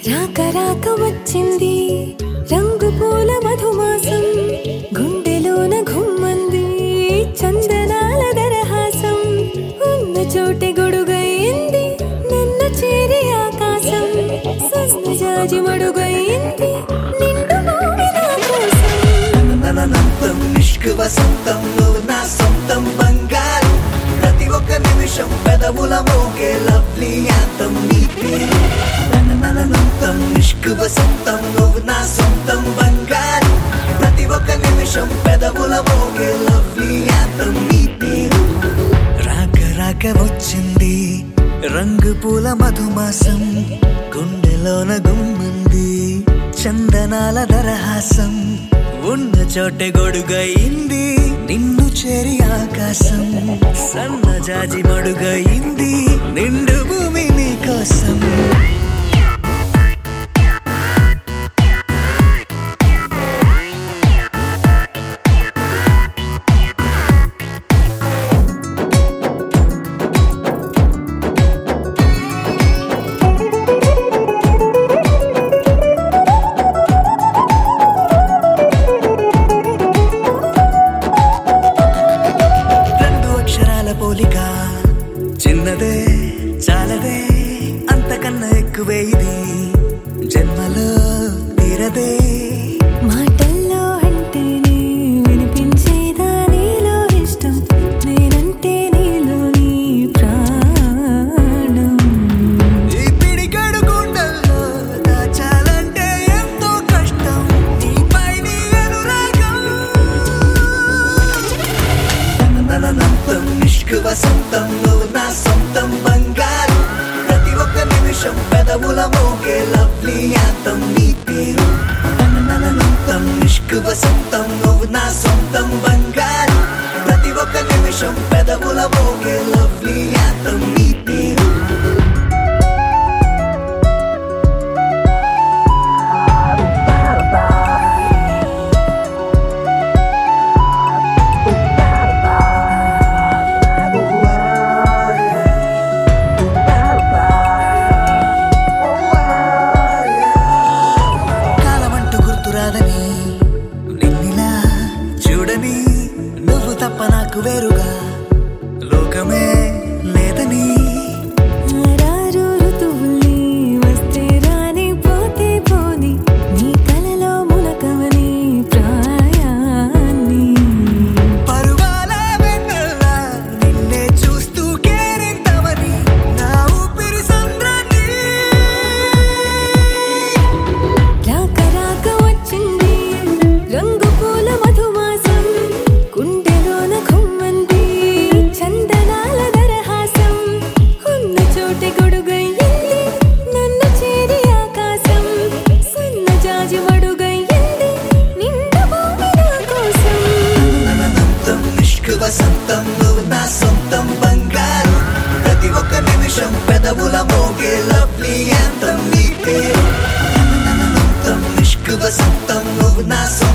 రాక రాక వచ్చింది రంగు పూల మధుమాసం గుండెలోన ఘుమ్మంది చందనాల దరహాసం ఉన్న చోటే గొడుగయింది నన్ను చేరి ఆకాశం సన్నజాజి మడుగయింది నిండు భూమి నా కోసం ననంతం నిష్కు వసంతం నువ్వు నా సొంతం బంగారు ప్రతి ఒక్క నిమిషం పెదవుల మోగే లవ్లీ యాంతం నీ పేరు ననంతం నిష్కు వసంతం నువ్వు నా సొంతం బంగారు ప్రతి ఒక్క నిమిషం పెదవుల మోగే లవ్లీ యాంతం నీ పేరు రాక రాక వచ్చింది రంగు పూల మధుమాసం గుండెలోన గుమ్మంది చందనాల దరహాసం ఉన్న చోటే గొడుగయింది నిన్ను చేరి ఆకాశం సన్నజాజి మడుగయింది నిండు భూమి నీ కోసం రెండు అక్షరాల పోలిక చిన్నదే చాలదే అంతకన్నా ఎక్కువే ఇది జన్మలో తీరదే మాటల్లో అంటేనే వినిపించేదా నీలో ఇష్టం నేనంటే నీలోని ప్రాణం ఈ పిడికెడు గుండెల్లో దాచాలంటే ఎంతో కష్టం నీపై నీ అనురాగం ననంతం నిష్కు వసంతం నువ్వు నా సొంతం బంగారు ప్రతి ఒక్క నిమిషం పెదవుల మోగే లవ్లీ యాంతం నీ పేరు ననంతం నిష్కు వసంతం నువ్వు నా సొంతం బంగారు ప్రతి ఒక్క నిమిషం పెదవుల మోగే లవ్లీ యాంతం నీ పేరు కాలమంటూ గుర్తురాదని నిన్నిలా చూడని నువ్వు తప్ప నాకు వేరుగా లోకమే లేదని ఆరారు ఋతువుల్ని వస్తే రాని పోతే పోని నీ కలలో ములకవని ప్రాయాన్ని పరువాల వెన్నెలా నిన్నే చూస్తూ కేరింతవని నా ఊపిరి సంద్రాన్ని రాక రాక వచ్చింది రంగు పూల మధుమాసం గుండెలోన ఘుమ్మంది చందనాల దరహాసం ఉన్న చోటే గొడుగయ్యింది నన్ను చేరి ఆకాశం సన్న జాజి మడుగయ్యింది నిండు భూమి నా కోసం అనంతం నిష్కు వసంతం నువ్వు నా సొంతం బంగారు ప్రతి ఒక్క నిమిషం పెదవుల మోగే లవ్లీ యాంతం నీ పేరు అనంతం నిష్కు వసంతం నువ్వు నా సొంతం